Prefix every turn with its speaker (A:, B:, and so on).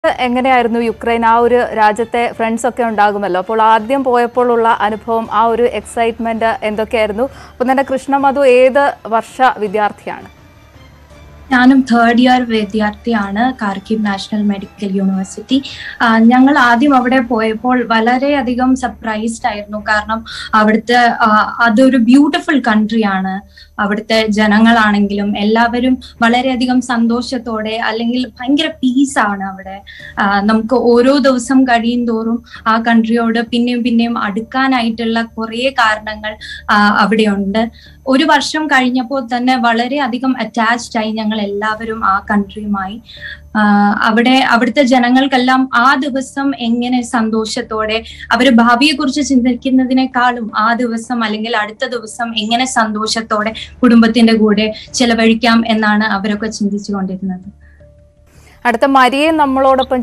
A: എങ്ങനെയായിരുന്നു യുക്രൈൻ ആ ഒരു രാജ്യത്തെ ഫ്രണ്ട്സ് ഒക്കെ ഉണ്ടാകുമല്ലോ അപ്പോൾ ആദ്യം പോയപ്പോഴുള്ള അനുഭവം ആ ഒരു എക്സൈറ്റ്മെന്റ് എന്തൊക്കെയായിരുന്നു അപ്പം തന്നെ കൃഷ്ണമധു ഏത് വർഷ വിദ്യാർത്ഥിയാണ്
B: ഞാനും തേർഡ് ഇയർ വിദ്യാർത്ഥിയാണ് കാർക്കിവ് നാഷണൽ മെഡിക്കൽ യൂണിവേഴ്സിറ്റി ആ, ഞങ്ങൾ ആദ്യം അവിടെ പോയപ്പോൾ വളരെയധികം സർപ്രൈസ്ഡ് ആയിരുന്നു കാരണം അവിടുത്തെ ആ, അതൊരു ബ്യൂട്ടിഫുൾ കൺട്രിയാണ് അവിടുത്തെ ജനങ്ങളാണെങ്കിലും എല്ലാവരും വളരെയധികം സന്തോഷത്തോടെ അല്ലെങ്കിൽ ഭയങ്കര പീസാണ് അവിടെ ആ, നമുക്ക് ഓരോ ദിവസം കഴിയും തോറും ആ കൺട്രിയോട് പിന്നെയും പിന്നെയും അടുക്കാനായിട്ടുള്ള കുറേ കാരണങ്ങൾ ആ, അവിടെയുണ്ട് ഒരു വർഷം കഴിഞ്ഞപ്പോൾ തന്നെ വളരെയധികം അറ്റാച്ച്ഡ് ആയി ഞങ്ങൾ എല്ലാവരും ആ കൺട്രിയുമായി ആഹ് അവിടെ അവിടുത്തെ ജനങ്ങൾക്കെല്ലാം ആ ദിവസം എങ്ങനെ സന്തോഷത്തോടെ അവര് ഭാവിയെ കുറിച്ച് ചിന്തിക്കുന്നതിനേക്കാളും ആ ദിവസം അല്ലെങ്കിൽ അടുത്ത ദിവസം എങ്ങനെ സന്തോഷത്തോടെ കുടുംബത്തിന്റെ കൂടെ ചെലവഴിക്കാം എന്നാണ് അവരൊക്കെ ചിന്തിച്ചുകൊണ്ടിരുന്നത്
A: അടുത്ത മരിയെ നമ്മളോടൊപ്പം